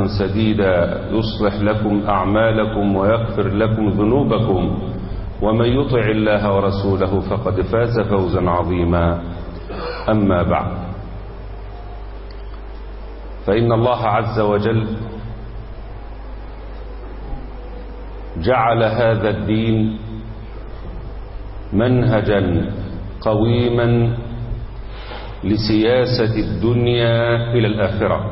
سديدا يصلح لكم أعمالكم ويغفر لكم ذنوبكم ومن يطع الله ورسوله فقد فاز فوزا عظيما أما بعد فإن الله عز وجل جعل هذا الدين منهجا قويما لسياسة الدنيا إلى الآخرة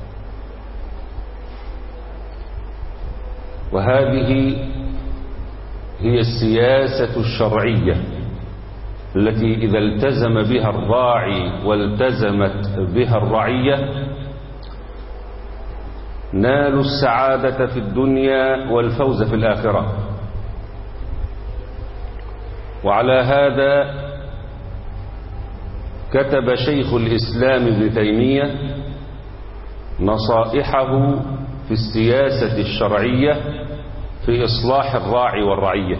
وهذه هي السياسة الشرعية التي إذا التزم بها الراعي والتزمت بها الرعية نالوا السعادة في الدنيا والفوز في الآخرة وعلى هذا كتب شيخ الإسلام ابن تيمية نصائحه في السياسة الشرعية في إصلاح الراعي والرعية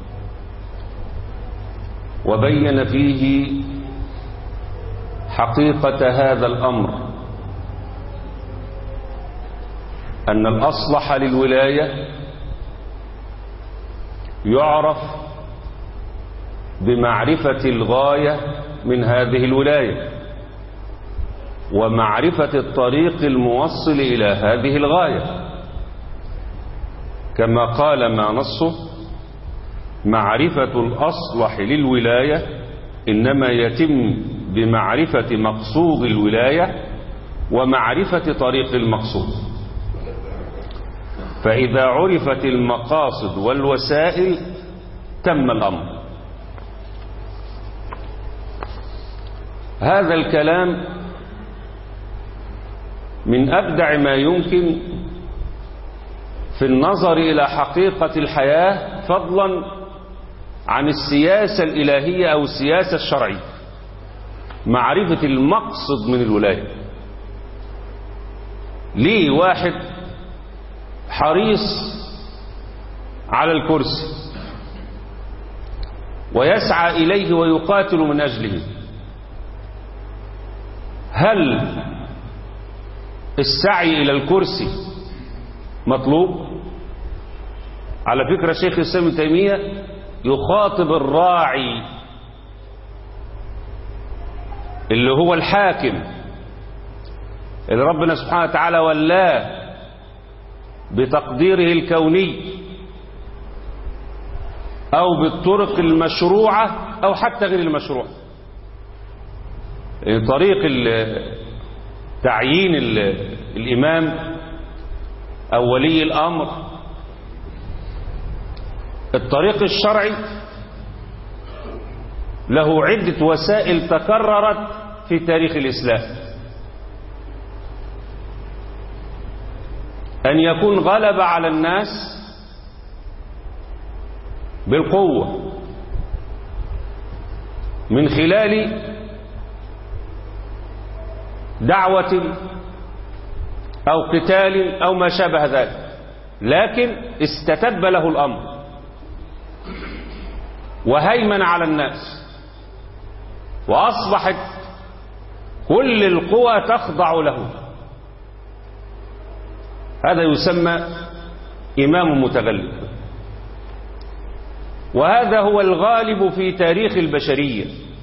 وبين فيه حقيقة هذا الأمر أن الأصلح للولاية يعرف بمعرفة الغاية من هذه الولاية ومعرفة الطريق الموصل إلى هذه الغاية كما قال ما نصه معرفة الأصلح للولاية إنما يتم بمعرفة مقصود الولاية ومعرفة طريق المقصود فإذا عرفت المقاصد والوسائل تم الأمر هذا الكلام من أبدع ما يمكن في النظر إلى حقيقة الحياة فضلا عن السياسة الإلهية أو السياسة الشرعية معرفة المقصد من الولاية ليه واحد حريص على الكرسي ويسعى إليه ويقاتل من أجله هل السعي إلى الكرسي مطلوب على فكرة شيخ الإسلام ابن تيمية يخاطب الراعي اللي هو الحاكم اللي ربنا سبحانه وتعالى ولاه بتقديره الكوني أو بالطرق المشروعة أو حتى غير المشروعة طريق تعيين الإمام أو ولي الأمر الطريق الشرعي له عدة وسائل تكررت في تاريخ الإسلام أن يكون غلب على الناس بالقوة من خلال دعوة أو قتال أو ما شابه ذلك لكن استتب له الأمر وهيمن على الناس وأصبحت كل القوى تخضع له هذا يسمى إمام متغلب وهذا هو الغالب في تاريخ البشرية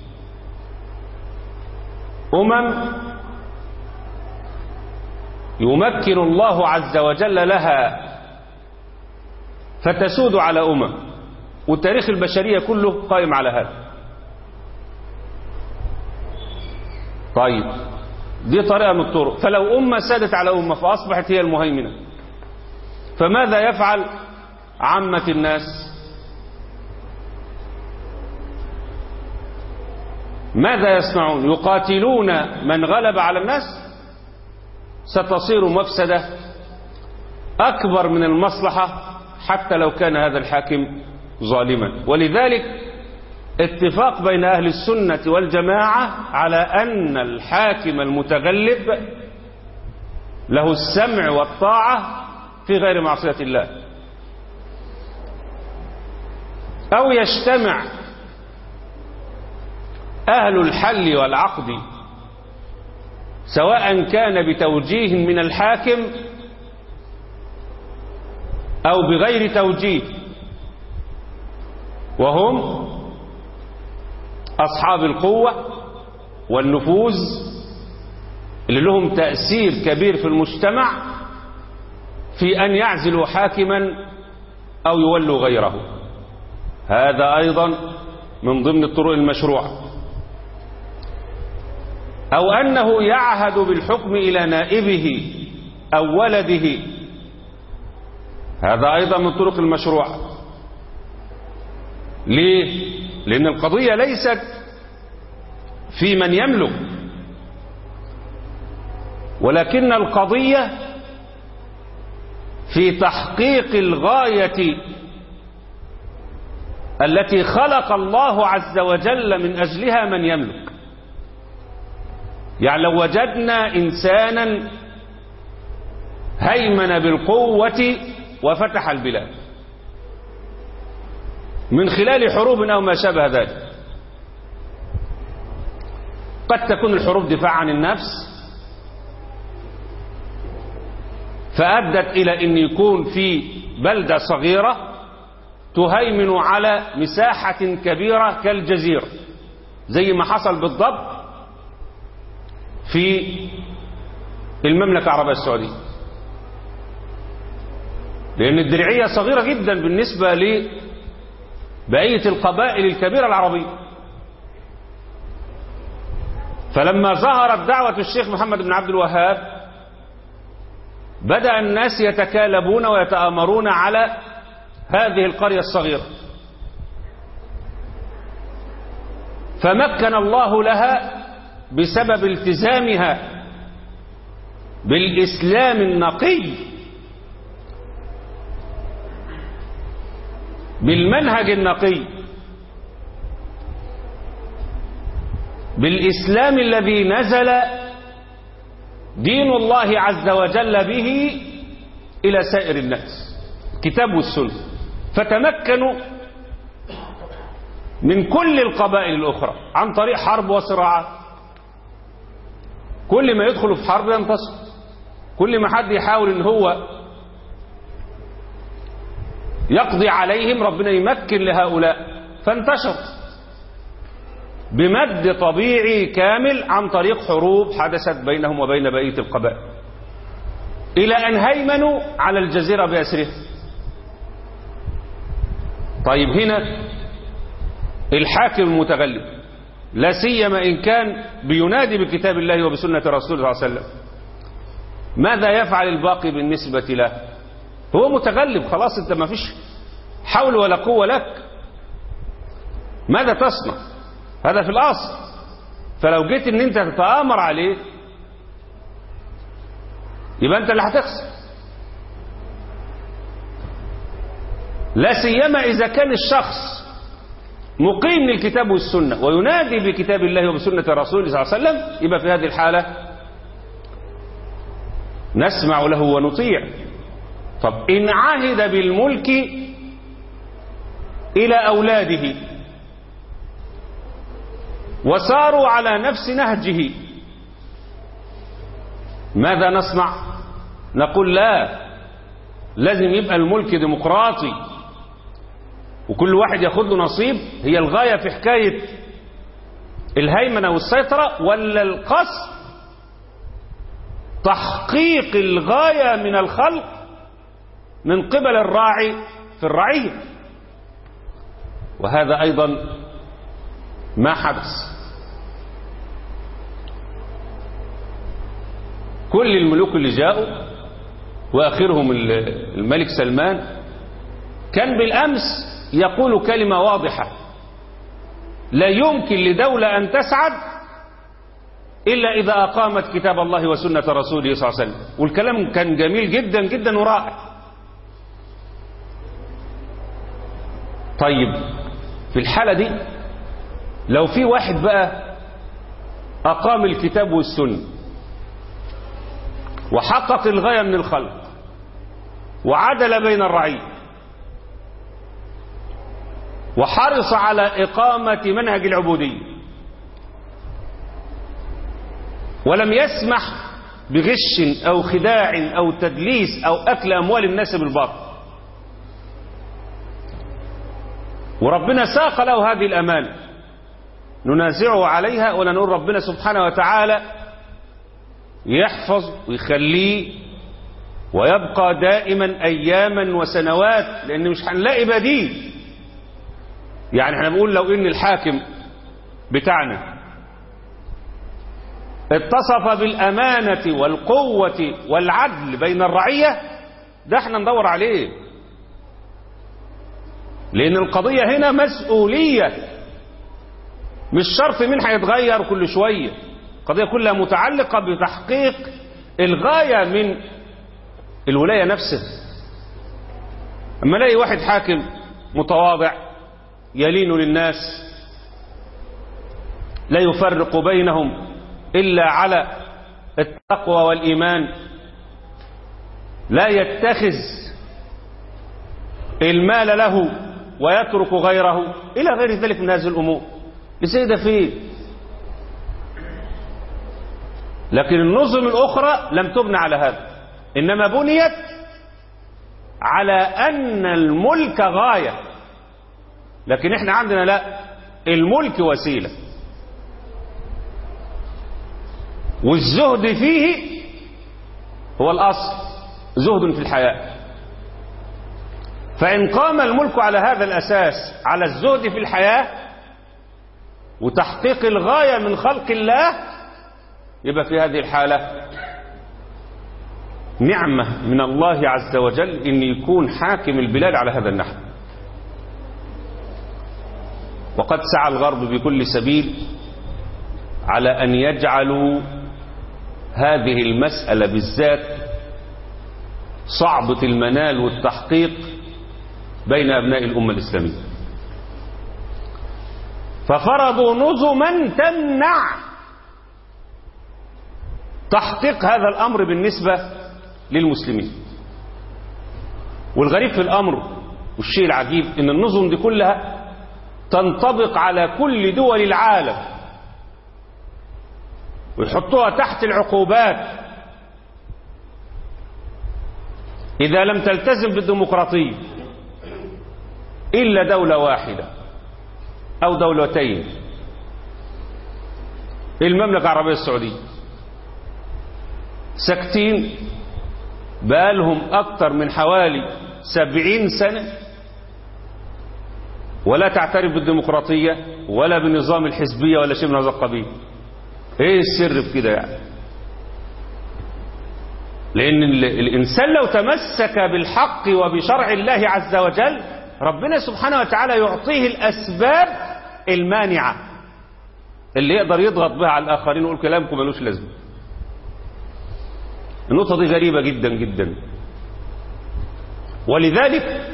أمم يمكن الله عز وجل لها فتسود على أمم والتاريخ البشرية كله قائم على هذا طيب دي طريقة من الطرق فلو أمة سادت على أمة فأصبحت هي المهيمنة فماذا يفعل عامة الناس ماذا يصنعون يقاتلون من غلب على الناس ستصير مفسدة أكبر من المصلحة حتى لو كان هذا الحاكم ظالما ولذلك اتفاق بين أهل السنة والجماعة على أن الحاكم المتغلب له السمع والطاعة في غير معصية الله أو يجتمع أهل الحل والعقد سواء كان بتوجيه من الحاكم أو بغير توجيه وهم أصحاب القوة والنفوذ اللي لهم تأثير كبير في المجتمع في أن يعزلوا حاكما أو يولوا غيره هذا أيضا من ضمن الطرق المشروعة أو أنه يعهد بالحكم إلى نائبه أو ولده هذا أيضا من الطرق المشروعة ليه؟ لأن القضية ليست في من يملك ولكن القضية في تحقيق الغاية التي خلق الله عز وجل من أجلها من يملك يعني لو وجدنا إنسانا هيمن بالقوة وفتح البلاد من خلال حروب أو ما شابه ذلك قد تكون الحروب دفاع عن النفس فأدت إلى أن يكون في بلدة صغيرة تهيمن على مساحة كبيرة كالجزيرة زي ما حصل بالضبط في المملكة العربية السعودية لأن الدرعية صغيرة جدا بالنسبة لبقية القبائل الكبيرة العربية فلما ظهرت دعوة الشيخ محمد بن عبد الوهاب بدأ الناس يتكالبون ويتآمرون على هذه القرية الصغيرة فمكن الله لها بسبب التزامها بالإسلام النقي بالمنهج النقي بالإسلام الذي نزل دين الله عز وجل به إلى سائر الناس كتاب والسنة فتمكنوا من كل القبائل الأخرى عن طريق حرب وصراعات كل ما يدخلوا في حرب ينتصر كل ما حد يحاول ان هو يقضي عليهم ربنا يمكن لهؤلاء فانتشر بمد طبيعي كامل عن طريق حروب حدثت بينهم وبين بقية القبائل إلى أن هيمنوا على الجزيرة بأسرها طيب هنا الحاكم المتغلب لا سيما إن كان بينادي بكتاب الله وبسنة رسوله صلى الله عليه وسلم ماذا يفعل الباقي بالنسبة له هو متغلب خلاص انت ما فيش حول ولا قوة لك ماذا تصنع هذا في الأصل فلو جيت ان انت تتآمر عليه يبقى انت اللي هتخسر لا سيما إذا كان الشخص مقيم للكتاب والسنة وينادي بكتاب الله وبسنة رسوله صلى الله عليه وسلم يبقى في هذه الحالة نسمع له ونطيع طب إن عهد بالملك إلى أولاده وساروا على نفس نهجه ماذا نصنع نقول لا لازم يبقى الملك ديمقراطي وكل واحد ياخد له نصيب هي الغاية في حكاية الهيمنة والسيطرة ولا القصد تحقيق الغاية من الخلق من قبل الراعي في الرعية وهذا أيضا ما حدث كل الملوك اللي جاءوا وآخرهم الملك سلمان كان بالأمس يقول كلمة واضحة لا يمكن لدولة أن تسعد إلا إذا أقامت كتاب الله وسنة رسوله صلى الله عليه وسلم والكلام كان جميل جدا جدا ورائع طيب في الحالة دي لو في واحد بقى أقام الكتاب والسنة وحقق الغاية من الخلق وعدل بين الرعية وحرص على إقامة منهج العبودية ولم يسمح بغش أو خداع أو تدليس أو أكل أموال الناس بالباطل وربنا ساق له هذه الأمانة ننازعه عليها ولا نقول ربنا سبحانه وتعالى يحفظ ويخليه ويبقى دائما أياما وسنوات لأن مش هنلاقي بديل يعني احنا بنقول لو ان الحاكم بتاعنا اتصف بالأمانة والقوة والعدل بين الرعية ده احنا ندور عليه لأن القضية هنا مسؤولية مش شرط مين هيتغير كل شوية القضية كلها متعلقة بتحقيق الغاية من الولاية نفسها أما الاقي واحد حاكم متواضع يلين للناس لا يفرق بينهم إلا على التقوى والإيمان لا يتخذ المال له ويترك غيره إلى غير ذلك من هذه الأمور ازاي ده فيه لكن النظم الأخرى لم تبنى على هذا إنما بنيت على أن الملك غاية لكن احنا عندنا لا الملك وسيلة والزهد فيه هو الأصل زهد في الحياة فإن قام الملك على هذا الأساس على الزهد في الحياة وتحقيق الغاية من خلق الله يبقى في هذه الحالة نعمة من الله عز وجل إن يكون حاكم البلاد على هذا النحو وقد سعى الغرب بكل سبيل على أن يجعلوا هذه المسألة بالذات صعبة المنال والتحقيق بين أبناء الأمة الإسلامية ففرضوا نظما تمنع تحقيق هذا الأمر بالنسبة للمسلمين والغريب في الأمر والشيء العجيب أن النظم دي كلها تنطبق على كل دول العالم ويحطوها تحت العقوبات إذا لم تلتزم بالديمقراطية إلا دولة واحدة أو دولتين المملكة العربية السعودية ساكتين بقالهم أكثر من حوالي سبعين سنة ولا تعترف بالديمقراطية ولا بالنظام الحزبية ولا شيء من هذا القبيل ايه السر في كده يعني لأن الإنسان لو تمسك بالحق وبشرع الله عز وجل ربنا سبحانه وتعالى يعطيه الأسباب المانعة اللي يقدر يضغط بها على الآخرين ويقول كلامكم ملوش لازمة النقطة دي غريبة جدا جدا ولذلك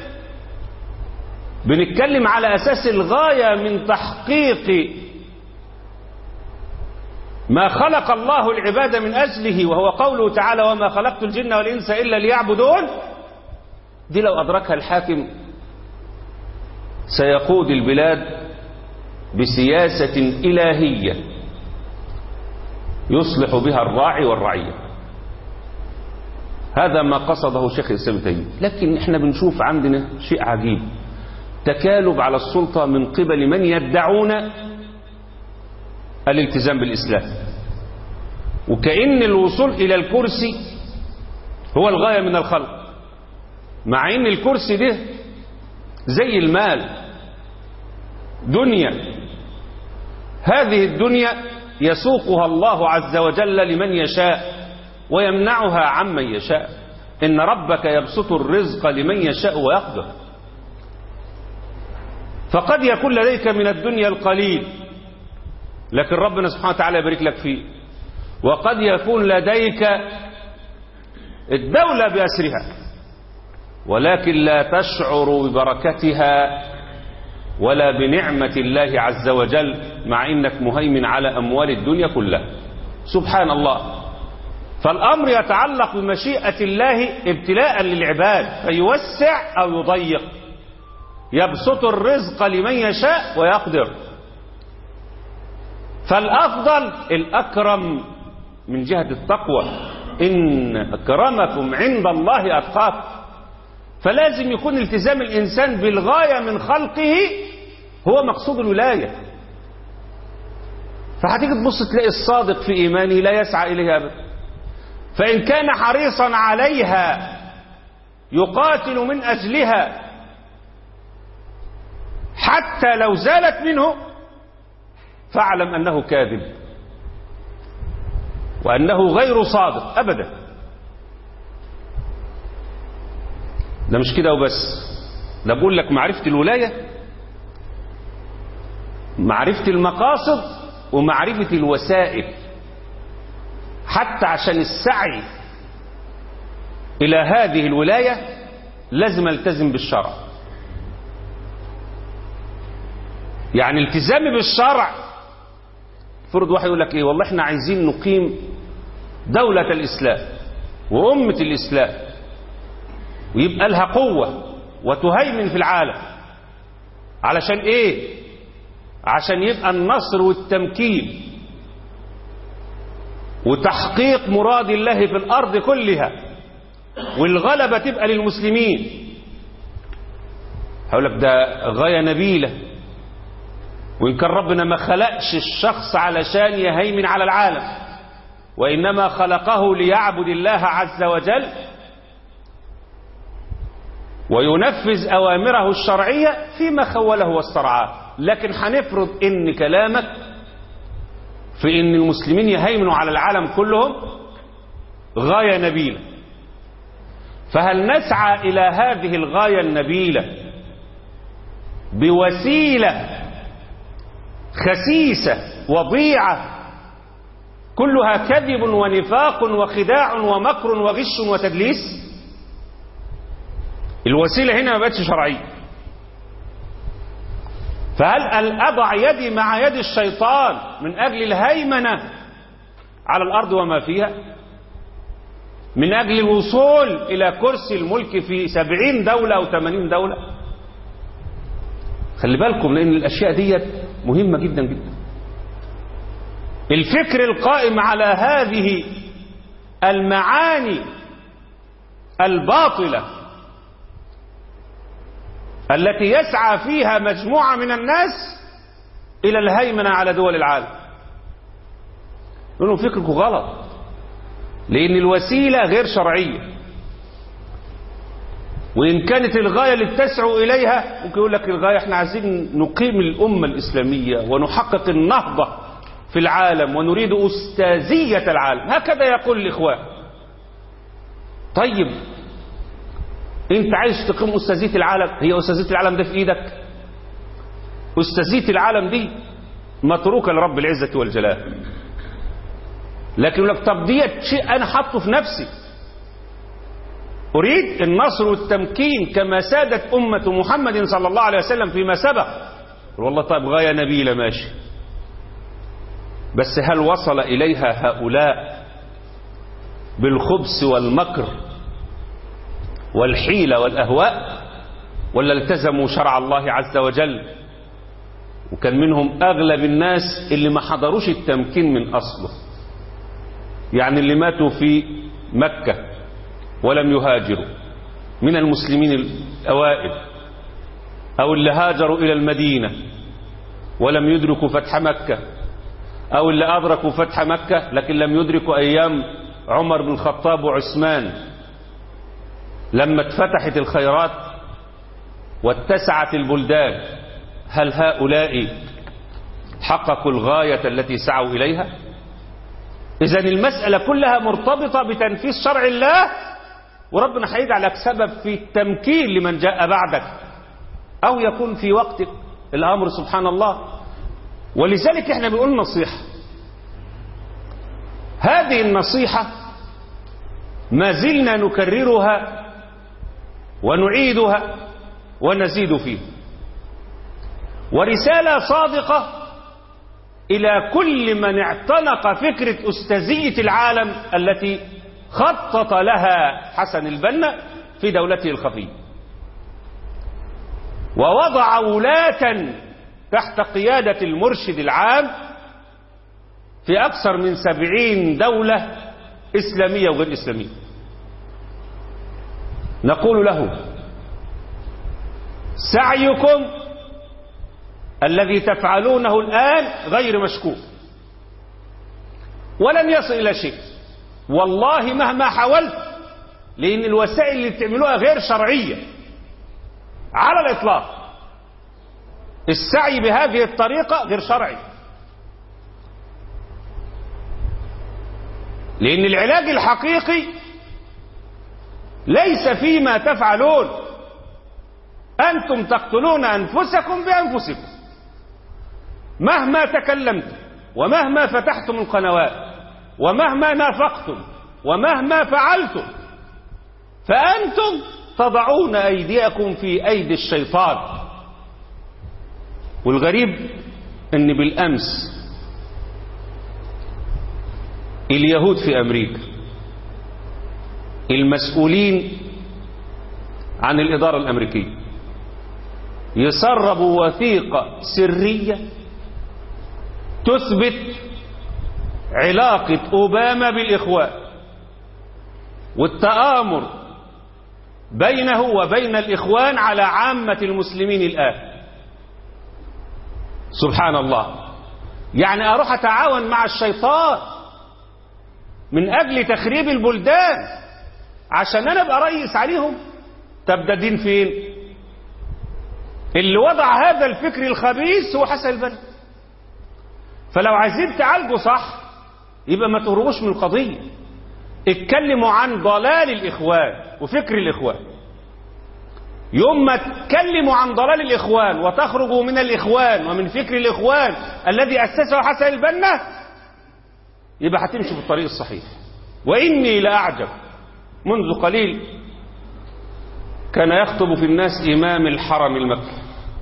بنتكلم على أساس الغاية من تحقيق ما خلق الله العباد من أجله وهو قوله تعالى وما خلقت الجن والإنس إلا ليعبدون دي لو أدركها الحاكم سيقود البلاد بسياسة إلهية يصلح بها الراعي والرعية هذا ما قصده شيخ الإسلام تيمية لكن احنا بنشوف عندنا شيء عجيب تكالب على السلطة من قبل من يدعون الالتزام بالإسلام وكأن الوصول إلى الكرسي هو الغاية من الخلق مع أن الكرسي ده زي المال دنيا هذه الدنيا يسوقها الله عز وجل لمن يشاء ويمنعها عمن يشاء إن ربك يبسط الرزق لمن يشاء ويقدر فقد يكون لديك من الدنيا القليل لكن ربنا سبحانه وتعالى يبارك لك فيه وقد يكون لديك الدولة بأسرها ولكن لا تشعر ببركتها ولا بنعمة الله عز وجل مع إنك مهيمن على أموال الدنيا كلها سبحان الله فالأمر يتعلق بمشيئة الله ابتلاء للعباد فيوسع أو يضيق يبسط الرزق لمن يشاء ويقدر فالأفضل الأكرم من جهة التقوى إن أكرمكم عند الله أتقاكم فلازم يكون التزام الإنسان بالغاية من خلقه هو مقصود الولاية فهتيجي تبص تلاقي الصادق في إيمانه لا يسعى إليها أبدا فإن كان حريصا عليها يقاتل من أجلها حتى لو زالت منه فاعلم أنه كاذب وأنه غير صادق أبدا ده مش كده وبس ده بقول لك معرفة الولاية معرفة المقاصد ومعرفة الوسائل حتى عشان السعي إلى هذه الولاية لازم التزم بالشرع يعني التزامي بالشرع فرض واحد يقول لك ايه والله احنا عايزين نقيم دولة الإسلام وأمة الإسلام ويبقى لها قوة وتهيمن في العالم علشان ايه عشان يبقى النصر والتمكين وتحقيق مراد الله في الأرض كلها والغلبة تبقى للمسلمين هقول لك ده غاية نبيلة وإن كان ربنا ما خلقش الشخص علشان يهيمن على العالم وإنما خلقه ليعبد الله عز وجل وينفذ أوامره الشرعية فيما خوله واسترعاه لكن هنفرض إن كلامك في إن المسلمين يهيمنوا على العالم كلهم غاية نبيلة فهل نسعى إلى هذه الغاية النبيلة بوسيلة خسيسة وضيعة كلها كذب ونفاق وخداع ومكر وغش وتدليس الوسيلة هنا ما بقتش شرعية فهل أضع يدي مع يد الشيطان من أجل الهيمنة على الأرض وما فيها من أجل الوصول إلى كرسي الملك في سبعين دولة أو ثمانين دولة خلي بالكم لأن الأشياء دي مهمة جدا جدا الفكر القائم على هذه المعاني الباطلة التي يسعى فيها مجموعة من الناس إلى الهيمنة على دول العالم لأنه فكركم غلط لأن الوسيلة غير شرعية وإن كانت الغاية اللي بتسعوا إليها ممكن يقول لك الغاية احنا عايزين نقيم الأمة الإسلامية ونحقق النهضة في العالم ونريد أستاذية العالم هكذا يقول الإخوان طيب انت عايز تقيم أستاذية العالم هي أستاذية العالم ده في إيدك أستاذية العالم دي متروكة لرب العزة والجلال لكن لك طب ديت شيء أنا حاطه في نفسي أريد النصر والتمكين كما سادت أمة محمد صلى الله عليه وسلم فيما سبق والله طيب غاية نبيلة ماشي بس هل وصل إليها هؤلاء بالخبث والمكر والحيلة والأهواء ولا التزموا شرع الله عز وجل وكان منهم أغلب الناس اللي ما حضروش التمكين من أصله يعني اللي ماتوا في مكة ولم يهاجروا من المسلمين الأوائل أو اللي هاجروا إلى المدينة ولم يدركوا فتح مكة أو اللي أدركوا فتح مكة لكن لم يدركوا أيام عمر بن الخطاب وعثمان لما اتفتحت الخيرات واتسعت البلدان هل هؤلاء حققوا الغاية التي سعوا إليها إذا المسألة كلها مرتبطة بتنفيذ شرع الله وربنا هيجعلك سبب في التمكين لمن جاء بعدك أو يكون في وقتك الأمر سبحان الله ولذلك احنا بنقول نصيحة هذه النصيحة ما زلنا نكررها ونعيدها ونزيد فيها ورسالة صادقة إلى كل من اعتنق فكرة أستاذية العالم التي خطط لها حسن البنا في دولته الخفية ووضع ولاة تحت قيادة المرشد العام في أكثر من سبعين دولة إسلامية وغير إسلامية نقول له سعيكم الذي تفعلونه الآن غير مشكوك ولن يصل إلى شيء والله مهما حاولت لأن الوسائل اللي بتعملوها غير شرعية على الإطلاق السعي بهذه الطريقة غير شرعي لأن العلاج الحقيقي ليس فيما تفعلون أنتم تقتلون أنفسكم بأنفسكم مهما تكلمتم ومهما فتحتم القنوات ومهما نافقتم ومهما فعلتم فأنتم تضعون أيديكم في أيدي الشيطان والغريب أن بالأمس اليهود في أمريكا المسؤولين عن الإدارة الأمريكية يسربوا وثيقة سرية تثبت علاقة أوباما بالإخوان والتآمر بينه وبين الإخوان على عامة المسلمين الآن سبحان الله يعني أروح أتعاون مع الشيطان من أجل تخريب البلدان عشان أنا أبقى رئيس عليهم طب ده دين فين اللي وضع هذا الفكر الخبيث هو حسن البنا فلو عايزين تعالجوا صح يبقى ما تهربوش من القضية اتكلموا عن ضلال الإخوان وفكر الإخوان يوم ما تكلموا عن ضلال الإخوان وتخرجوا من الإخوان ومن فكر الإخوان الذي أسسه حسن البنا يبقى هتمشي في الطريق الصحيح وإني لأعجب منذ قليل كان يخطب في الناس إمام الحرم المكي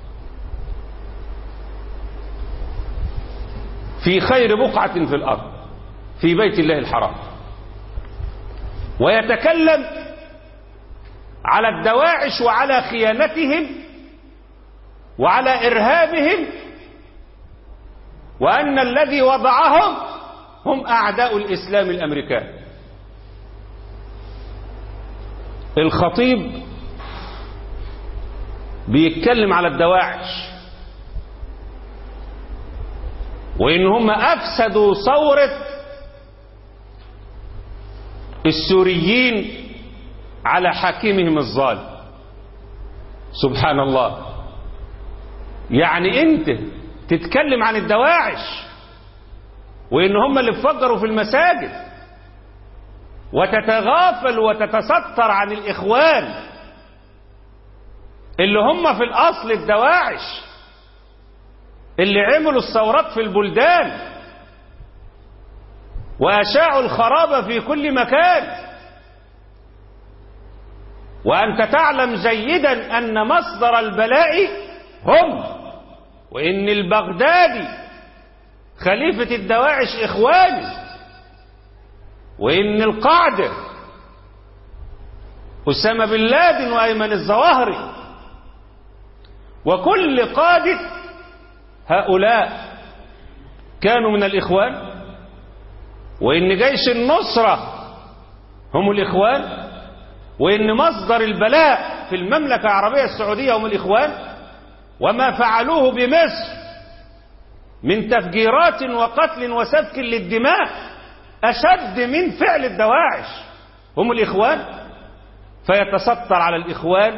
في خير بقعة في الأرض في بيت الله الحرام ويتكلم على الدواعش وعلى خيانتهم وعلى إرهابهم وأن الذي وضعهم هم أعداء الإسلام الأمريكان الخطيب بيتكلم على الدواعش وإن هم أفسدوا ثورة السوريين على حاكمهم الظالم سبحان الله يعني انت تتكلم عن الدواعش وان هم اللي فجروا في المساجد وتتغافل وتتستر عن الاخوان اللي هم في الاصل الدواعش اللي عملوا الثورات في البلدان واشاعوا الخراب في كل مكان وأنت تعلم جيدا أن مصدر البلاء هم وإن البغدادي خليفة الدواعش إخواني وإن القاعدة أسامة بن لادن وأيمن الظواهري وكل قادة هؤلاء كانوا من الإخوان وإن جيش النصرة هم الإخوان وإن مصدر البلاء في المملكة العربية السعودية هم الإخوان وما فعلوه بمصر من تفجيرات وقتل وسفك للدماء أشد من فعل الدواعش هم الإخوان فيتستر على الإخوان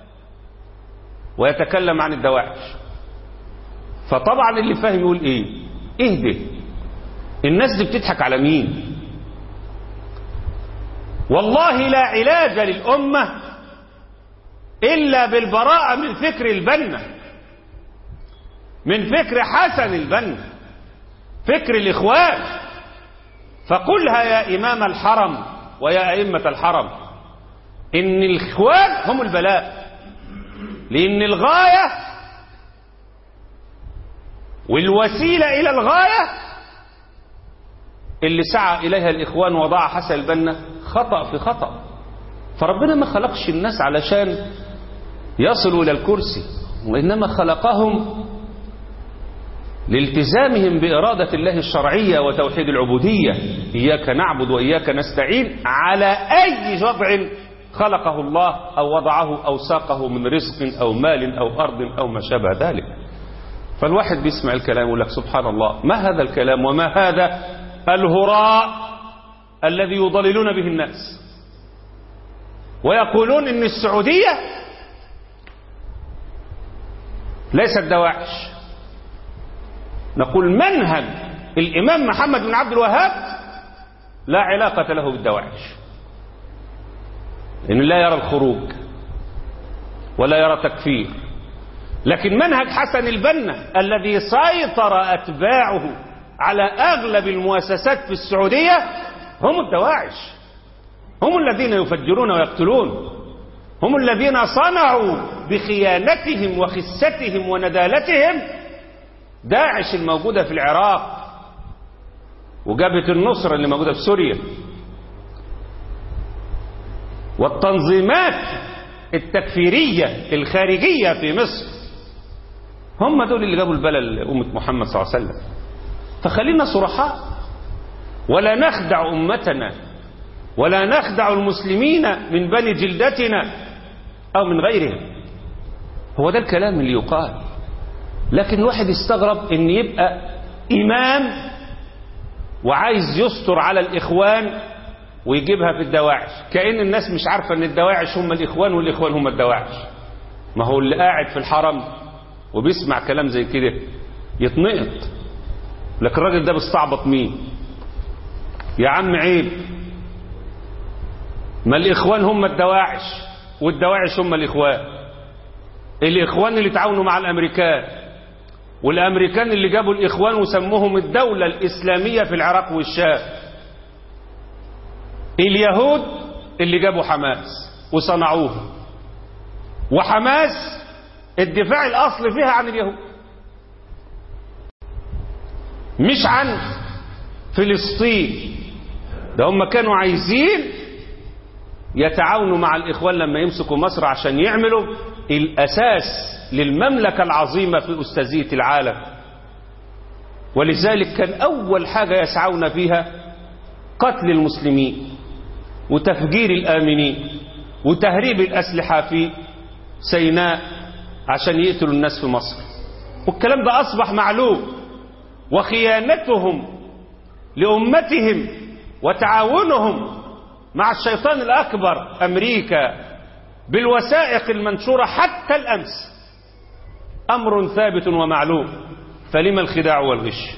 ويتكلم عن الدواعش فطبعا اللي فاهم يقول ايه اهدي الناس دي بتضحك على مين والله لا علاج للأمة إلا بالبراءة من فكر البنا من فكر حسن البنا فكر الإخوان فقلها يا إمام الحرم ويا أئمة الحرم إن الإخوان هم البلاء لأن الغاية والوسيلة إلى الغاية اللي سعى إليها الإخوان وضع حسن البنا خطأ في خطأ فربنا ما خلقش الناس علشان يصلوا إلى الكرسي وإنما خلقهم لالتزامهم بإرادة الله الشرعية وتوحيد العبودية إياك نعبد وإياك نستعين على أي وضع خلقه الله أو وضعه أو ساقه من رزق أو مال أو أرض أو ما شابه ذلك فالواحد بيسمع الكلام يقول لك سبحان الله ما هذا الكلام وما هذا الهراء الذي يضللون به الناس ويقولون ان السعودية ليست دواعش نقول منهج الامام محمد بن عبد الوهاب لا علاقة له بالدواعش لأنه لا يرى الخروج ولا يرى تكفير لكن منهج حسن البنا الذي سيطر أتباعه على أغلب المؤسسات في السعودية هم الدواعش هم الذين يفجرون ويقتلون هم الذين صنعوا بخيانتهم وخستهم وندالتهم داعش الموجودة في العراق وجبهة النصرة اللي موجودة في سوريا والتنظيمات التكفيرية الخارجية في مصر هم دول اللي جابوا البلد لأمة محمد صلى الله عليه وسلم فخلينا صرحاء ولا نخدع أمتنا ولا نخدع المسلمين من بني جلدتنا أو من غيرهم هو ده الكلام اللي يقال لكن الواحد يستغرب ان يبقى إمام وعايز يستر على الإخوان ويجيبها في الدواعش كأن الناس مش عارفة ان الدواعش هم الإخوان والإخوان هم الدواعش ما هو اللي قاعد في الحرم وبيسمع كلام زي كده يتنقط لكن الراجل ده بيستعبط مين يا عم عيب ما الإخوان هم الدواعش والدواعش هم الإخوان الإخوان اللي تعاونوا مع الأمريكان والأمريكان اللي جابوا الإخوان وسموهم الدولة الإسلامية في العراق والشام اليهود اللي جابوا حماس وصنعوه وحماس الدفاع الأصل فيها عن اليهود مش عن فلسطين ده هم كانوا عايزين يتعاونوا مع الإخوان لما يمسكوا مصر عشان يعملوا الأساس للمملكة العظيمة في أستاذية العالم ولذلك كان أول حاجة يسعون فيها قتل المسلمين وتفجير الآمنين وتهريب الأسلحة في سيناء عشان يقتلوا الناس في مصر والكلام ده أصبح معلوم وخيانتهم لأمتهم وتعاونهم مع الشيطان الأكبر أمريكا بالوثائق المنشورة حتى الأمس أمر ثابت ومعلوم فلما الخداع والغش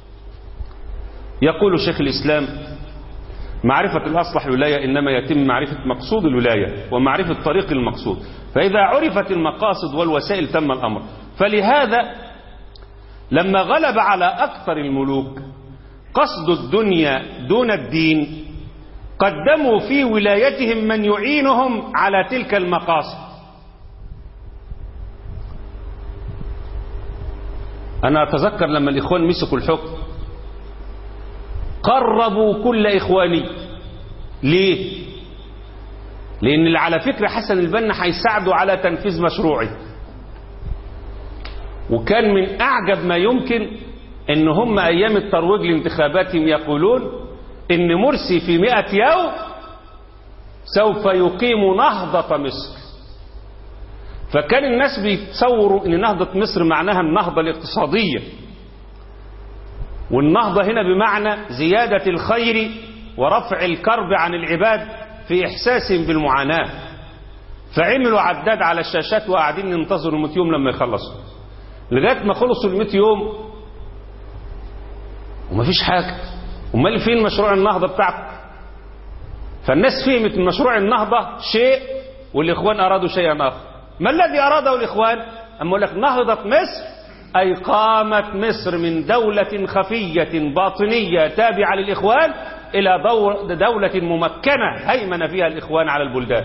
يقول شيخ الإسلام معرفة الأصلح الولاية إنما يتم معرفة مقصود الولاية ومعرفة طريق المقصود فإذا عرفت المقاصد والوسائل تم الأمر فلهذا لما غلب على أكثر الملوك قصد الدنيا دون الدين قدموا في ولايتهم من يعينهم على تلك المقاصد أنا أتذكر لما الإخوان مسكوا الحكم قربوا كل إخواني ليه؟ لأن اللي على فكرة حسن البنا هيساعدوا على تنفيذ مشروعي وكان من أعجب ما يمكن إن هم أيام الترويج لانتخاباتهم يقولون إن مرسي في مئة يوم سوف يقيم نهضة مصر فكان الناس بيتصوروا ان نهضة مصر معناها النهضة الاقتصادية والنهضة هنا بمعنى زيادة الخير ورفع الكرب عن العباد في إحساسهم بالمعاناة فعملوا عداد على الشاشات وقاعدين ينتظروا المئة يوم لما يخلصوا لغاية ما خلصوا المئة يوم ومفيش حاجة امال فين مشروع النهضة بتاعكم فالناس فهمت من مشروع النهضة شيء والإخوان أرادوا شيئا آخر ما الذي أراده الإخوان أما يقول لك نهضة مصر أي قامت مصر من دولة خفية باطنية تابعة للإخوان إلى دولة ممكنة هيمن فيها الإخوان على البلدان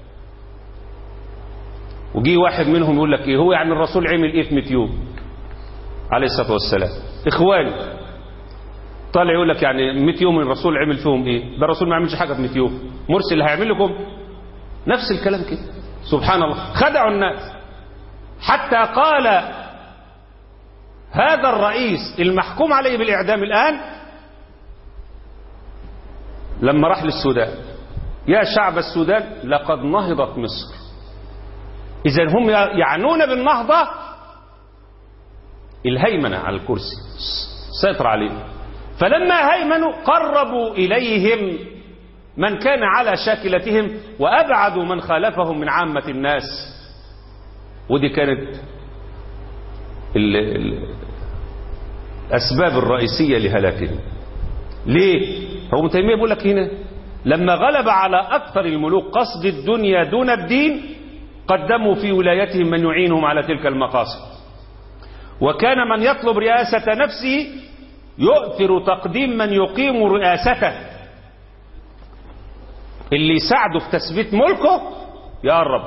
وجي واحد منهم يقول لك إيه هو يعني الرسول عمل إيه في 100 يوم عليه الصلاة والسلام إخواني طالع يقول لك يعني 100 يوم الرسول عمل فيهم إيه ده الرسول ما عملش حاجة في 100 يوم مرسل اللي هيعمل لكم نفس الكلام كده سبحان الله خدعوا الناس حتى قال هذا الرئيس المحكوم عليه بالإعدام الآن لما راح للسودان يا شعب السودان لقد نهضت مصر إذا هم يعنون بالنهضة الهيمنة على الكرسي سيطر عليه فلما هيمنوا قربوا إليهم من كان على شاكلتهم وأبعدوا من خالفهم من عامة الناس ودي كانت ال ال الأسباب الرئيسية لهلاكهم ليه؟ هو ابن تيمية بيقول لك هنا لما غلب على أكثر الملوك قصد الدنيا دون الدين قدموا في ولايتهم من يعينهم على تلك المقاصد وكان من يطلب رئاسة نفسه يؤثر تقديم من يقيم رئاسته اللي يساعده في تثبيت ملكه يقرب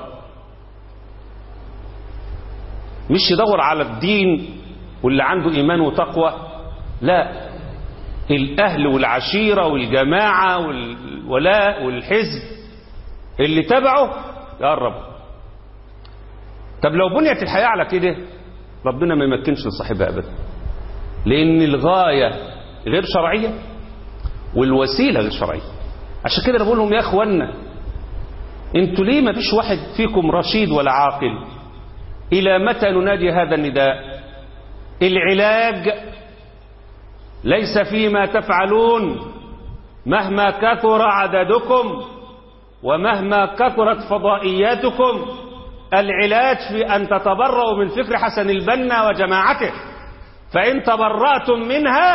مش يدور على الدين واللي عنده إيمان وتقوى لا الأهل والعشيرة والجماعة والولاء والحزب اللي تبعه يقرب طب لو بنيت الحياة على كده ربنا ما يمكنش لصاحبها أبدا لأن الغاية غير شرعية والوسيلة غير شرعية عشان كده أنا بقول لهم يا أخوانا انتوا ليه ما فيش واحد فيكم رشيد ولا عاقل إلى متى ننادي هذا النداء العلاج ليس فيما تفعلون مهما كثر عددكم ومهما كثرت فضائياتكم العلاج في أن تتبرؤوا من فكر حسن البنا وجماعته فإن تبرأتم منها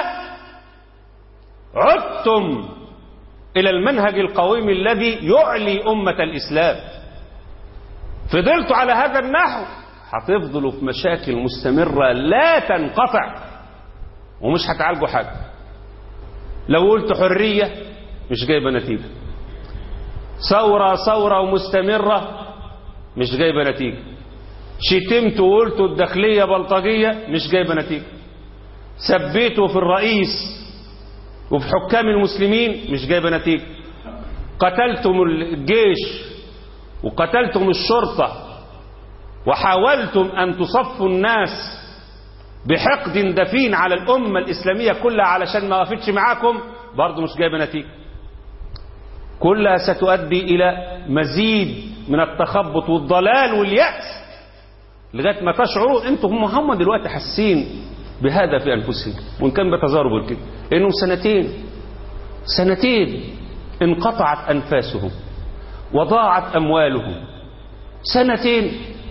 عدتم إلى المنهج القويم الذي يعلي أمة الإسلام فضلتوا على هذا النحو هتفضلوا في مشاكل مستمرة لا تنقطع ومش هتعالجوا حاجة لو قلت حرية مش جايبة نتيجة ثورة ثورة ومستمرة مش جايبة نتيجة شتمت وقلت الداخلية بلطجية مش جايبة نتيجة سبيته في الرئيس وفي حكام المسلمين مش جايبة نتيجة قتلتم الجيش وقتلتم الشرطة وحاولتم أن تصفوا الناس بحقد دفين على الأمة الإسلامية كلها علشان ما وقفتش معاكم برضه مش جايبة نتيجة كلها ستؤدي إلى مزيد من التخبط والضلال واليأس لغاية ما تشعروا انتم هم هم دلوقتي حاسين بهذا في أنفسهم وإن كان بتزارب الكده لأنهم سنتين سنتين انقطعت أنفاسهم وضاعت أموالهم سنتين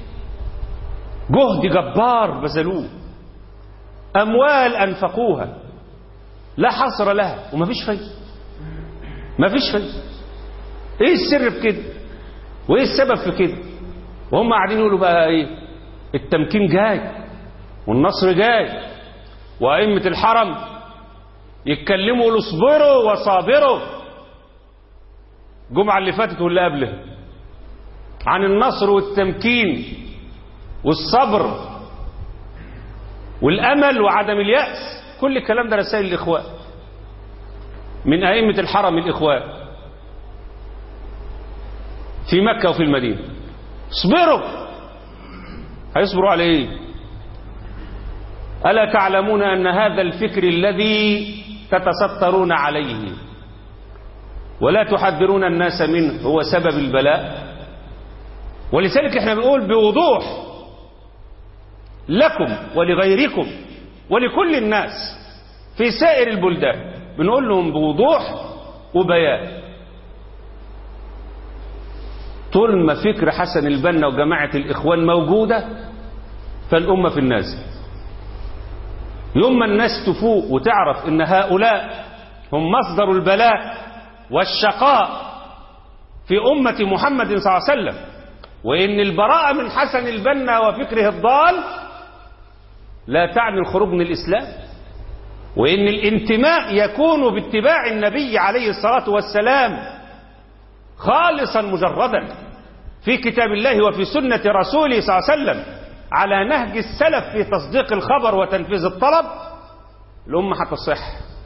جهد جبار بذلوه أموال أنفقوها لا حصر لها ومفيش فايدة مفيش فايدة إيه السر في كده وإيه السبب في كده وهم قاعدين يقولوا بقى إيه التمكين جاي والنصر جاي وأئمة الحرم يتكلموا يقولوا اصبروا وصابروا الجمعة اللي فاتت واللي قبلها عن النصر والتمكين والصبر والأمل وعدم اليأس كل الكلام ده رسائل الإخوان من أئمة الحرم الإخوان في مكة وفي المدينة اصبروا هيصبروا على ايه ألا تعلمون أن هذا الفكر الذي تتسترون عليه ولا تحذرون الناس منه هو سبب البلاء ولذلك احنا بنقول بوضوح لكم ولغيركم ولكل الناس في سائر البلدان بنقول لهم بوضوح وبيان طول ما فكر حسن البنا وجماعة الإخوان موجودة فالأمة في النازل يوم ما الناس تفوق وتعرف ان هؤلاء هم مصدر البلاء والشقاء في أمة محمد صلى الله عليه وسلم وإن البراءة من حسن البنا وفكره الضال لا تعني الخروج من الإسلام وإن الانتماء يكون باتباع النبي عليه الصلاة والسلام خالصا مجردا في كتاب الله وفي سنة رسوله صلى الله عليه وسلم على نهج السلف في تصديق الخبر وتنفيذ الطلب الأمة هتصح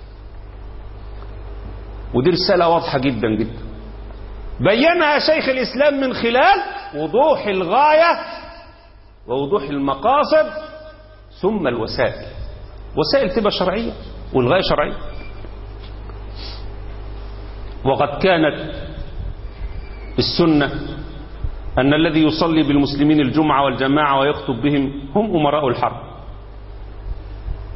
ودي رسالة واضحة جدا جدا بينها شيخ الإسلام من خلال وضوح الغاية ووضوح المقاصد ثم الوسائل وسائل تبقى شرعية والغاية شرعية وقد كانت السنة أن الذي يصلي بالمسلمين الجمعة والجماعة ويخطب بهم هم أمراء الحرب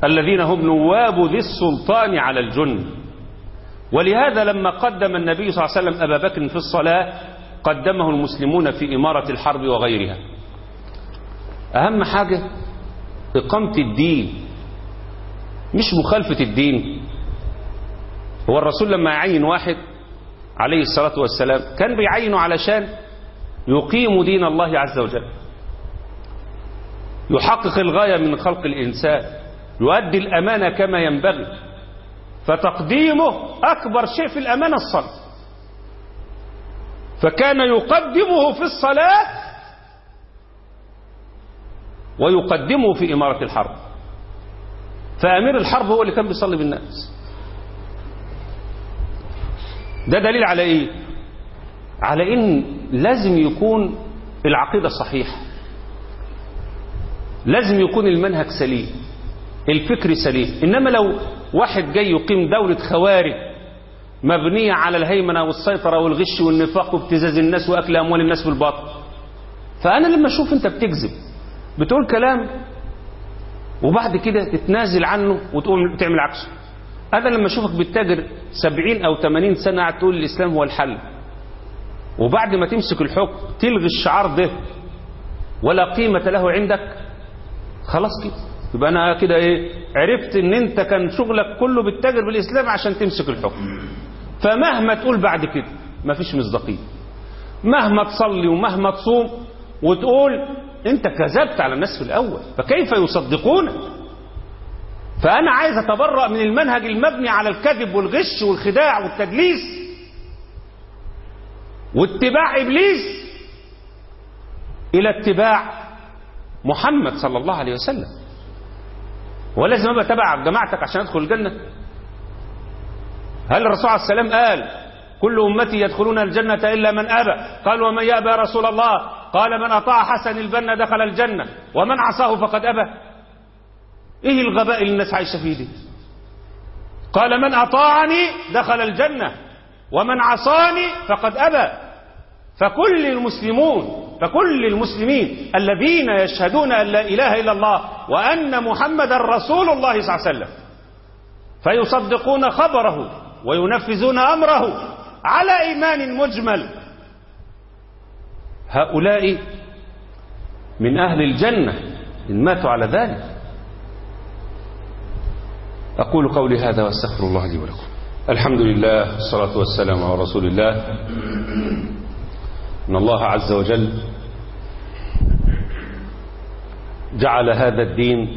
الذين هم نواب ذي السلطان على الجند ولهذا لما قدم النبي صلى الله عليه وسلم أبا بكر في الصلاة قدمه المسلمون في إمارة الحرب وغيرها أهم حاجة إقامة الدين مش مخالفة الدين هو الرسول لما يعين واحد عليه الصلاة والسلام كان بيعينه علشان يقيم دين الله عز وجل يحقق الغاية من خلق الإنسان يؤدي الأمانة كما ينبغي فتقديمه أكبر شيء في الأمانة الصلاة فكان يقدمه في الصلاة ويقدمه في إمارة الحرب فأمير الحرب هو اللي كان بيصلي بالناس ده دليل على إيه على إن لازم يكون العقيدة صحيحة لازم يكون المنهج سليم الفكر سليم إنما لو واحد جاي يقيم دولة خوارج مبنية على الهيمنة والسيطرة والغش والنفاق وابتزاز الناس وأكل أموال الناس بالباطل فأنا لما أشوف أنت بتكذب بتقول كلام وبعد كده تتنازل عنه وتقول تعمل عكسه أنا لما أشوفك بتتاجر سبعين أو ثمانين سنة قاعد تقول الإسلام هو الحل وبعد ما تمسك الحكم تلغي الشعار ده ولا قيمة له عندك خلاص كده يبقى أنا كده إيه عرفت إن أنت كان شغلك كله بالتاجر بالإسلام عشان تمسك الحكم فمهما تقول بعد كده مفيش مصداقية مهما تصلي ومهما تصوم وتقول انت كذبت على الناس في الاول فكيف يصدقونك فانا عايز اتبرأ من المنهج المبني على الكذب والغش والخداع والتدليس واتباع ابليس الى اتباع محمد صلى الله عليه وسلم ولازم ابقى تبع جماعتك عشان ادخل الجنه هل الرسول عليه السلام قال كل امتي يدخلون الجنه الا من ابى قال ومن يابى يا رسول الله قال من أطاع حسن البنا دخل الجنة ومن عصاه فقد أبى إيه الغباء اللي الناس عايشة فيه دي قال من أطاعني دخل الجنة ومن عصاني فقد أبى فكل المسلمون فكل المسلمين الذين يشهدون أن لا إله إلا الله وأن محمد رسول الله صلى الله عليه وسلم فيصدقون خبره وينفذون أمره على إيمان مجمل هؤلاء من أهل الجنة إن ماتوا على ذلك أقول قولي هذا واستغفر الله لي ولكم الحمد لله والصلاة والسلام على رسول الله إن الله عز وجل جعل هذا الدين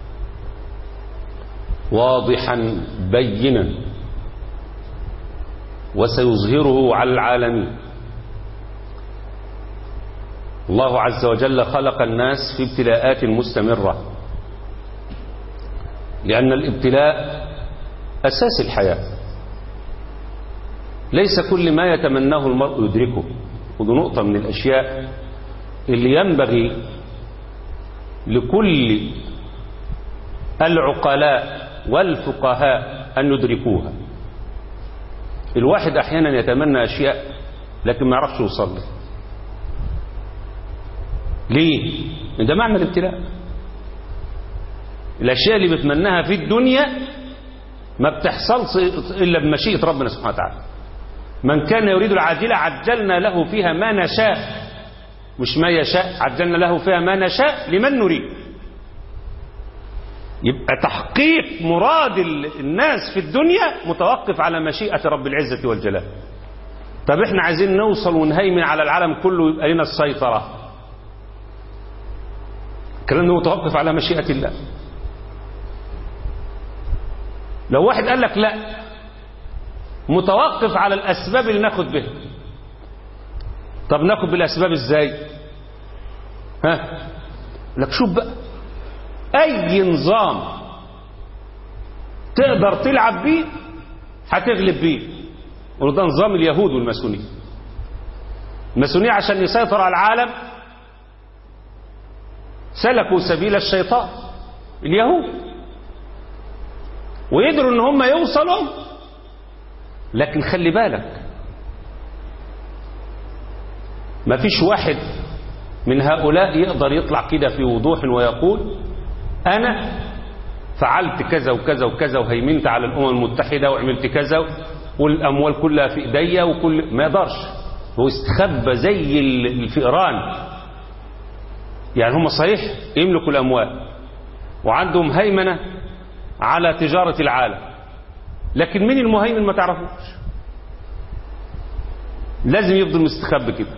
واضحا بينا وسيظهره على العالمين الله عز وجل خلق الناس في ابتلاءات مستمرة لأن الابتلاء أساس الحياة ليس كل ما يتمناه المرء يدركه ودي نقطة من الأشياء اللي ينبغي لكل العقلاء والفقهاء أن يدركوها الواحد أحيانا يتمنى أشياء لكن ما يعرفش يوصل له ليه ده معنى الابتلاء الاشياء اللي بتمناها في الدنيا ما بتحصلش الا بمشيئه ربنا سبحانه وتعالى من كان يريد العاجله عجلنا له فيها ما نشاء مش ما يشاء عجلنا له فيها ما نشاء لمن نريد يبقى تحقيق مراد الناس في الدنيا متوقف على مشيئه رب العزه والجلال طب احنا عايزين نوصل ونهيمن على العالم كله ويبقى لنا السيطره الكلام ده متوقف على مشيئة الله لو واحد قال لك لا متوقف على الأسباب اللي ناخد بها طب ناخد بالأسباب ازاي ها لك شوف بقى أي نظام تقدر تلعب بيه هتغلب بيه وده نظام اليهود والماسونية الماسونية عشان يسيطر على العالم سلكوا سبيل الشيطان اليهود ويقدروا ان هم يوصلوا لكن خلي بالك ما فيش واحد من هؤلاء يقدر يطلع كده في وضوح ويقول انا فعلت كذا وكذا وكذا وهيمنت على الأمم المتحدة وعملت كذا والأموال كلها في إيديا وكل ما يقدرش هو استخبى زي الفئران يعني هم صحيح يملكوا الأموال وعندهم هيمنة على تجارة العالم لكن مين المهيمن ما تعرفوش لازم يفضل مستخبي كده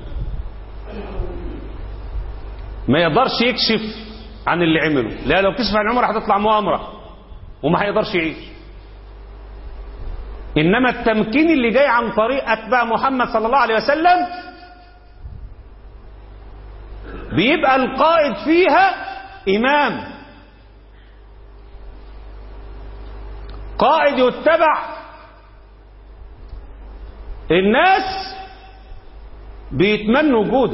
ما يقدرش يكشف عن اللي عمله لا لو كشف عن عمره هتطلع مؤامرة وما هيقدرش يعيش إنما التمكين اللي جاي عن طريق أتباع محمد صلى الله عليه وسلم بيبقى القائد فيها إمام قائد يتبع الناس بيتمنوا وجوده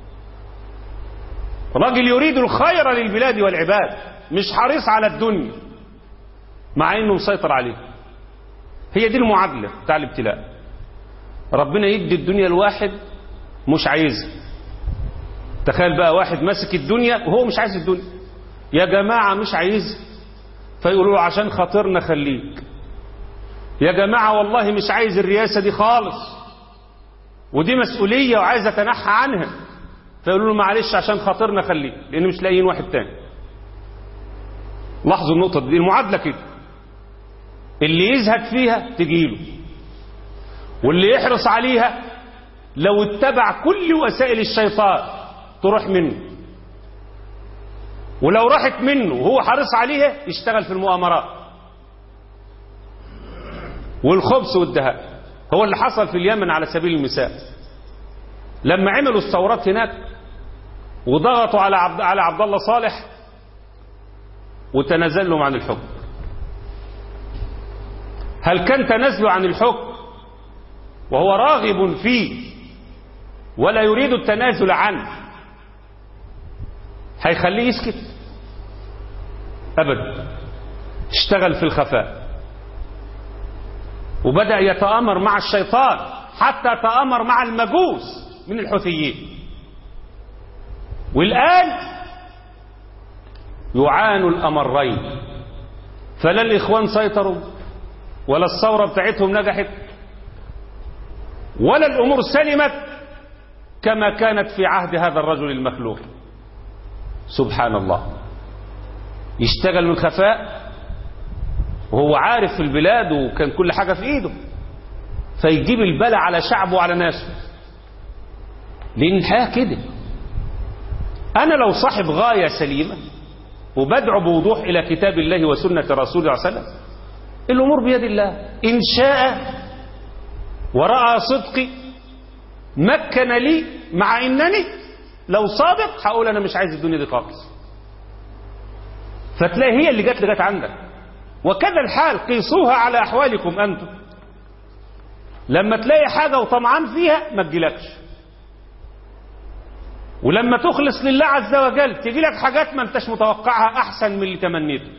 راجل يريد الخير للبلاد والعباد مش حريص على الدنيا مع انه مسيطر عليه هي دي المعادلة بتاع الابتلاء ربنا يدي الدنيا الواحد مش عايزها تخيل بقى واحد ماسك الدنيا وهو مش عايز الدنيا يا جماعة مش عايزها فيقولوا له عشان خاطرنا خليك يا جماعة والله مش عايز الرئاسة دي خالص ودي مسؤولية وعايز اتنحى عنها فيقولوا له معلش عشان خاطرنا خليك لان مش لاقيين واحد تاني لاحظوا النقطة دي المعادلة كده اللي يزهد فيها تجيله واللي يحرص عليها لو اتبع كل وسائل الشيطان تروح منه ولو راحت منه وهو حريص عليها يشتغل في المؤامرات والخبث والدهاء هو اللي حصل في اليمن على سبيل المثال لما عملوا الثورات هناك وضغطوا على عبد على عبد الله صالح وتنازلوا عن الحكم هل كان تنازله عن الحكم وهو راغب فيه ولا يريد التنازل عنه هيخليه يسكت ابدا اشتغل في الخفاء وبدأ يتآمر مع الشيطان حتى تآمر مع المجوس من الحوثيين والآن يعانوا الأمرين فلا الإخوان سيطروا ولا الثورة بتاعتهم نجحت ولا الأمور سلمت كما كانت في عهد هذا الرجل المخلوق سبحان الله يشتغل من خفاء وهو عارف في البلاد وكان كل حاجة في ايده فيجيب البلاء على شعبه وعلى ناسه لأن الحياة كده أنا لو صاحب غاية سليمة وبدعو بوضوح إلى كتاب الله وسنة رسوله صلى الله عليه وسلم الأمور بيد الله إن شاء ورأى صدقي مكن لي مع إنني لو صادق هقول أنا مش عايز الدنيا دي خالص فتلاقي هي اللي جت لغايه عندك وكذا الحال قيسوها على أحوالكم أنتم لما تلاقي حاجة وطمعان فيها ما تجيلكش ولما تخلص لله عز وجل تجي لك حاجات ما انتش متوقعها أحسن من اللي تمنيته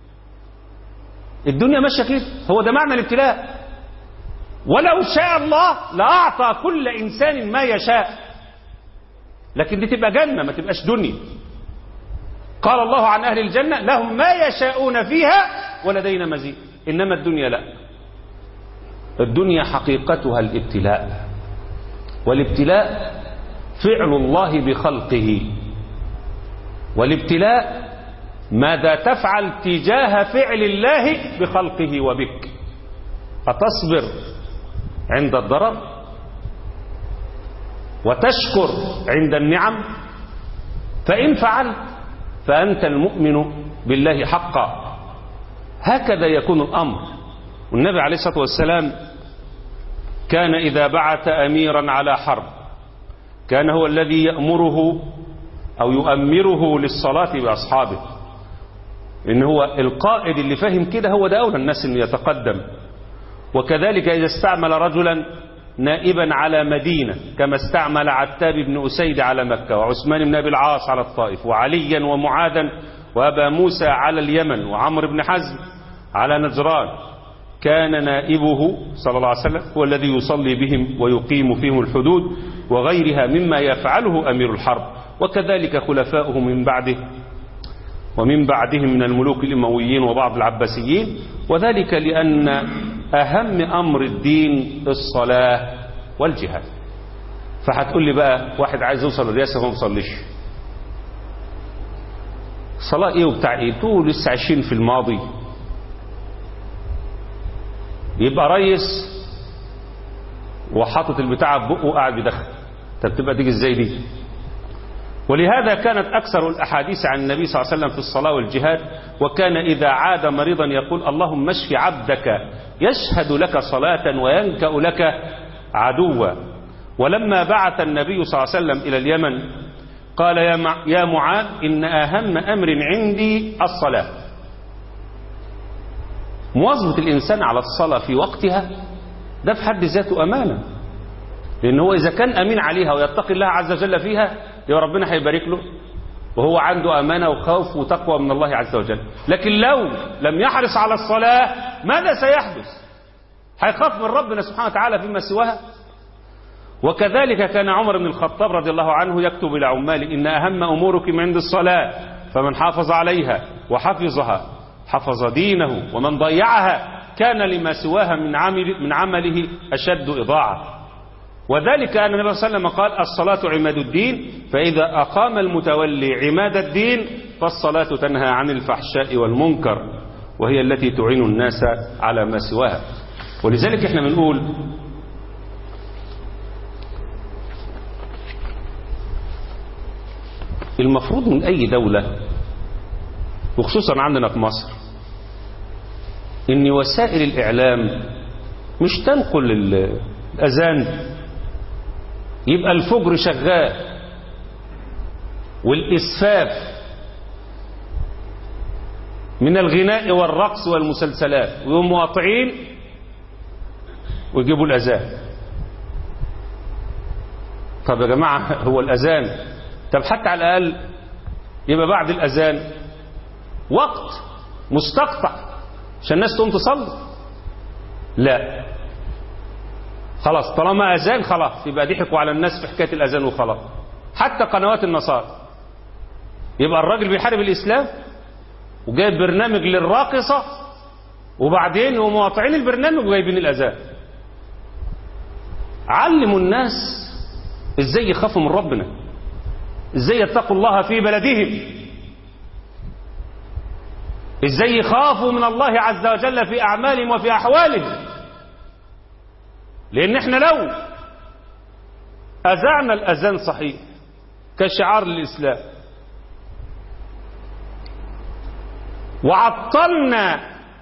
الدنيا ماشية كده هو ده معنى الابتلاء ولو شاء الله لأعطى كل إنسان ما يشاء لكن دي تبقى جنة ما تبقاش دنيا قال الله عن أهل الجنة لهم ما يشاءون فيها ولدينا مزيد إنما الدنيا لا الدنيا حقيقتها الابتلاء والابتلاء فعل الله بخلقه والابتلاء ماذا تفعل تجاه فعل الله بخلقه وبك أتصبر عند الضرر وتشكر عند النعم فإن فعلت فأنت المؤمن بالله حقا هكذا يكون الأمر والنبي عليه الصلاة والسلام كان إذا بعث أميرا على حرب كان هو الذي يأمره أو يؤمره للصلاة بأصحابه إن هو القائد اللي فهم كده هو ده أولى الناس إنه يتقدم وكذلك إذا استعمل رجلا نائبا على مدينة كما استعمل عتاب بن أسيد على مكة وعثمان بن أبي العاص على الطائف وعليا ومعاذا وأبا موسى على اليمن وعمر بن حزم على نجران كان نائبه صلى الله عليه وسلم هو الذي يصلي بهم ويقيم فيهم الحدود وغيرها مما يفعله أمير الحرب وكذلك خلفاؤه من بعده ومن بعدهم من الملوك الأمويين وبعض العباسيين وذلك لأن أهم أمر الدين الصلاة والجهاد فهتقول لي بقى واحد عايز يوصل للرئاسة وما بيصليش صلاة ايه وبتاع ايه تقول لسه عايشين في الماضي يبقى ريس وحاطط البتاع في بقه وقاعد بيدخن طب تبقى تيجي ازاي دي ولهذا كانت أكثر الأحاديث عن النبي صلى الله عليه وسلم في الصلاة والجهاد وكان إذا عاد مريضا يقول اللهم اشف عبدك يشهد لك صلاة وينكأ لك عدوا ولما بعث النبي صلى الله عليه وسلم إلى اليمن قال يا مع- يا معاذ إن أهم أمر عندي الصلاة مواظبة الإنسان على الصلاة في وقتها ده في حد ذاته أمانة لأن هو إذا كان أمين عليها ويتقي الله عز وجل فيها يبقى ربنا هيبارك له وهو عنده أمانة وخوف وتقوى من الله عز وجل لكن لو لم يحرص على الصلاة ماذا سيحدث هيخاف من ربنا سبحانه وتعالى فيما سواها وكذلك كان عمر بن الخطاب رضي الله عنه يكتب إلى عماله إن أهم أموركم عند الصلاة فمن حافظ عليها وحفظها حفظ دينه ومن ضيعها كان لما سواها من عمل من عمله أشد إضاعة وذلك أن النبي صلى الله عليه وسلم قال الصلاة عماد الدين فإذا أقام المتولي عماد الدين فالصلاة تنهى عن الفحشاء والمنكر وهي التي تعين الناس على ما سواها ولذلك احنا بنقول المفروض من أي دولة وخصوصا عندنا في مصر إن وسائل الإعلام مش تنقل ال- الأذان يبقى الفجر شغال والإسفاف من الغناء والرقص والمسلسلات ويقوموا قاطعين ويجيبوا الأذان طب يا جماعة هو الأذان طب حتى على الأقل يبقى بعد الأذان وقت مستقطع عشان الناس تقوم تصلي لا خلاص طالما أذان خلاص يبقى ضحكوا على الناس في حكاية الأذان وخلاص حتى قنوات النصارى يبقى الراجل بيحارب الإسلام وجايب برنامج للراقصة وبعدين يقوموا قاطعين البرنامج وجايبين الأذان علموا الناس ازاي يخافوا من ربنا ازاي يتقوا الله في بلدهم ازاي يخافوا من الله عز وجل في اعمالهم وفي احوالهم لان احنا لو اذعنا الاذان صحيح كشعار للاسلام وعطلنا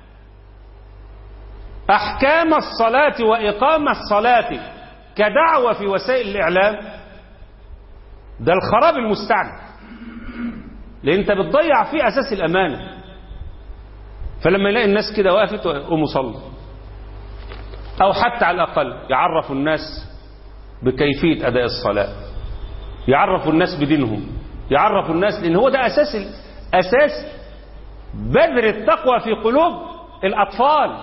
احكام الصلاه واقام الصلاه كدعوه في وسائل الاعلام ده الخراب المستعجل لان انت بتضيع فيه اساس الامانه فلما يلاقي الناس كده وقفت قوموا صلوا او حتى على الاقل يعرفوا الناس بكيفيه اداء الصلاه يعرفوا الناس بدينهم يعرفوا الناس لان هو ده اساس ال- اساس بذر التقوى في قلوب الاطفال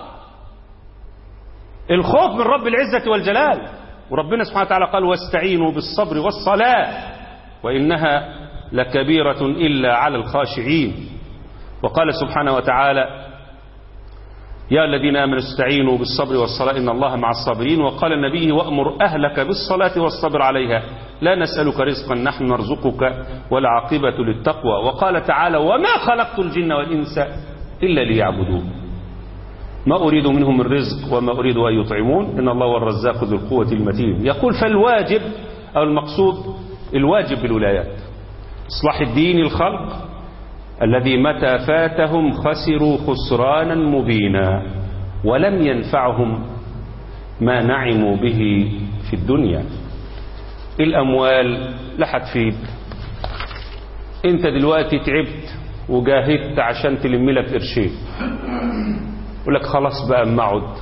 الخوف من رب العزه والجلال وربنا سبحانه وتعالى قال واستعينوا بالصبر والصلاه وانها لكبيره الا على الخاشعين وقال سبحانه وتعالى يا الذين آمنوا استعينوا بالصبر والصلاة إن الله مع الصابرين وقال النبي وأمر أهلك بالصلاة والصبر عليها لا نسألك رزقا نحن نرزقك والعاقبة للتقوى وقال تعالى وما خلقت الجن والإنس إلا ليعبدون ما أريد منهم من رزق وما أريد أن يطعمون إن الله هو الرزاق ذو القوة المتين يقول فالواجب أو المقصود الواجب بالولايات إصلاح الدين الخلق الذي متى فاتهم خسروا خسرانا مبينا ولم ينفعهم ما نعموا به في الدنيا الأموال لا هتفيد انت دلوقتي تعبت وجاهدت عشان تلم لك قرشين يقول لك خلاص بقى اما اقعد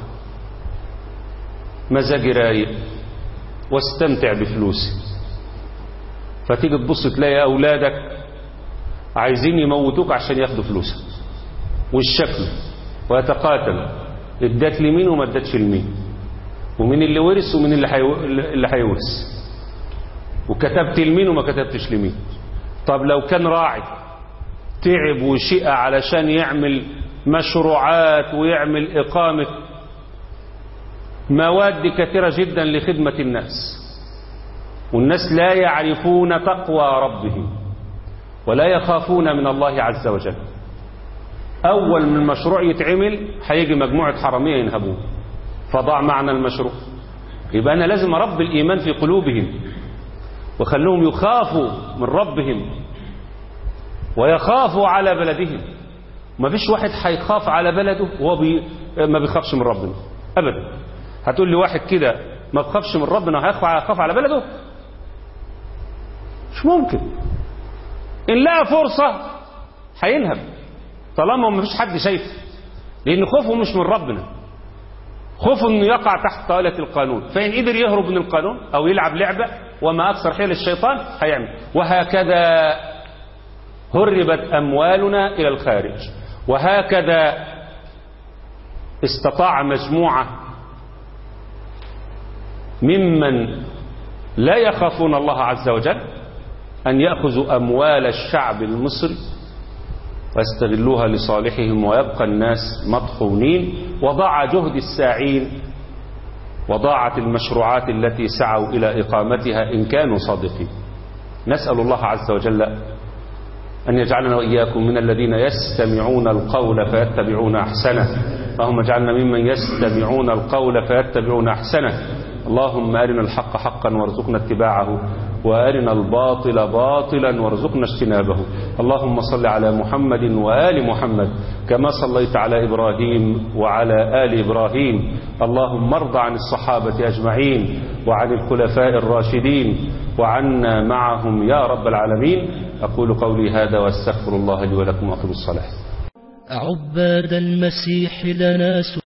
مزاجي رايق واستمتع بفلوسي فتيجي تبص تلاقي اولادك عايزين يموتوك عشان ياخدوا فلوسك والشكل ويتقاتل ادات لمين وما ادتش لمين ومين اللي ورث ومين اللي حيو... اللي هيورث وكتبت لمين وما كتبتش لمين طب لو كان راعي تعب وشقى علشان يعمل مشروعات ويعمل إقامة مواد كثيرة جدا لخدمة الناس والناس لا يعرفون تقوى ربهم ولا يخافون من الله عز وجل أول من المشروع يتعمل هيجي مجموعة حرامية ينهبوه فضاع معنى المشروع يبقى أنا لازم أربي الإيمان في قلوبهم وخلوهم يخافوا من ربهم ويخافوا على بلدهم ما فيش واحد هيخاف على بلده وهو بي ما بيخافش من ربنا أبدا هتقول لي واحد كده ما بيخافش من ربنا هيخاف على بلده مش ممكن إن لقى فرصة هينهب طالما ما فيش حد شايفه لأن خوفه مش من ربنا خوفه انه يقع تحت طاولة القانون فإن قدر يهرب من القانون أو يلعب لعبة وما أكثر حيل الشيطان هيعمل وهكذا هربت أموالنا إلى الخارج وهكذا استطاع مجموعة ممن لا يخافون الله عز وجل أن يأخذوا أموال الشعب المصري ويستغلوها لصالحهم ويبقى الناس مطحونين وضاع جهد الساعين وضاعت المشروعات التي سعوا إلى إقامتها إن كانوا صادقين نسأل الله عز وجل أن يجعلنا وإياكم من الذين يستمعون القول فيتبعون أحسنه اللهم اجعلنا ممن يستمعون القول فيتبعون أحسنه اللهم أرنا الحق حقا وارزقنا اتباعه وأرنا الباطل باطلا وارزقنا اجتنابه اللهم صل على محمد وآل محمد كما صليت على إبراهيم وعلى آل إبراهيم اللهم ارض عن الصحابة أجمعين وعن الخلفاء الراشدين وعنا معهم يا رب العالمين أقول قولي هذا واستغفر الله لي ولكم وأقم الصلاة عباد المسيح لنا